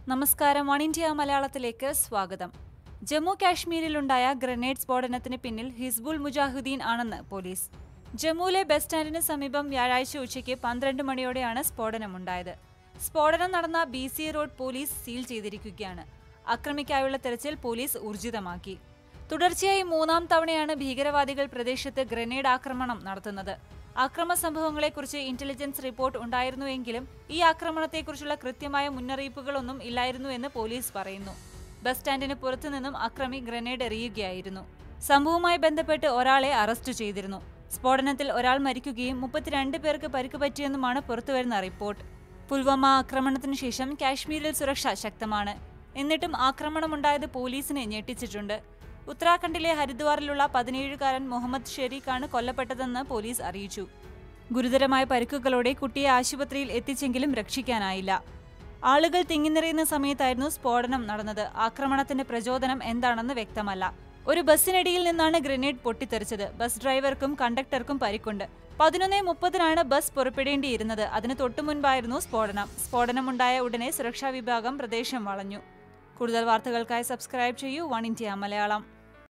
നമസ്കാരം one India മലയാളത്തിലേക്ക് സ്വാഗതം ജമ്മു കാശ്മീരിലുണ്ടായ ഗ്രനേഡ് സ്ഫോടനത്തിന് പിന്നിൽ ഹിസ്ബുൾ മുജാഹിദ്ദീൻ ആണെന്ന് പോലീസ് ജമ്മുവിലെ ബസ് സ്റ്റാൻഡിന് സമീപം വ്യാഴാഴ്ച ഉച്ചയ്ക്ക് പന്ത്രണ്ട് മണിയോടെയാണ് സ്ഫോടനമുണ്ടായത് സ്ഫോടനം നടന്ന B C road police seal ചെയ്തിരിക്കുകയാണ് അക്രമിക്കായുള്ള തെരച്ചിൽ പോലീസ് ഊർജിതമാക്കി തുടർച്ചയായി മൂന്നാം തവണയാണ് ഭീകരവാദികൾ പ്രദേശത്ത് ഗ്രനേഡ് ആക്രമണം നടത്തുന്നത് അക്രമ സംഭവങ്ങളെക്കുറിച്ച് ഇന്റലിജൻസ് റിപ്പോർട്ട് ഉണ്ടായിരുന്നുവെങ്കിലും ഈ ആക്രമണത്തെക്കുറിച്ചുള്ള കൃത്യമായ മുന്നറിയിപ്പുകളൊന്നും ഇല്ലായിരുന്നുവെന്ന് പോലീസ് പറയുന്നു ബസ് സ്റ്റാൻഡിന് പുറത്തുനിന്നും അക്രമി ഗ്രനേഡ് എറിയുകയായിരുന്നു സംഭവവുമായി ബന്ധപ്പെട്ട് ഒരാളെ അറസ്റ്റ് ചെയ്തിരുന്നു സ്ഫോടനത്തിൽ ഒരാൾ മരിക്കുകയും മുപ്പത്തിരണ്ട് പേർക്ക് പരിക്ക് പറ്റിയെന്നുമാണ് പുറത്തുവരുന്ന റിപ്പോർട്ട് പുൽവാമ ആക്രമണത്തിനു ശേഷം കാശ്മീരിൽ സുരക്ഷ ശക്തമാണ് എന്നിട്ടും ആക്രമണമുണ്ടായത് പോലീസിനെ ഞെട്ടിച്ചിട്ടുണ്ട് ഉത്തരാഖണ്ഡിലെ ഹരിദ്വാറിലുള്ള പതിനേഴുകാരൻ മുഹമ്മദ് ഷെരീഖാണ് കൊല്ലപ്പെട്ടതെന്ന് പോലീസ് അറിയിച്ചു ഗുരുതരമായ പരിക്കുകളോടെ കുട്ടിയെ ആശുപത്രിയിൽ എത്തിച്ചെങ്കിലും രക്ഷിക്കാനായില്ല ആളുകൾ തിങ്ങിനിറയുന്ന സമയത്തായിരുന്നു സ്ഫോടനം നടന്നത് ആക്രമണത്തിന്റെ പ്രചോദനം എന്താണെന്ന് വ്യക്തമല്ല ഒരു ബസ്സിനടിയിൽ നിന്നാണ് ഗ്രനേഡ് പൊട്ടിത്തെറിച്ചത് ബസ് ഡ്രൈവർക്കും കണ്ടക്ടർക്കും പരിക്കുണ്ട് പതിനൊന്ന് മുപ്പതിനാണ് ബസ് പുറപ്പെടേണ്ടിയിരുന്നത് അതിന് തൊട്ടുമുൻപായിരുന്നു സ്ഫോടനം സ്ഫോടനമുണ്ടായ ഉടനെ സുരക്ഷാ വിഭാഗം പ്രദേശം വളഞ്ഞു കൂടുതൽ വാർത്തകൾക്കായി സബ്സ്ക്രൈബ് ചെയ്യൂ വൺ ഇന്ത്യ മലയാളം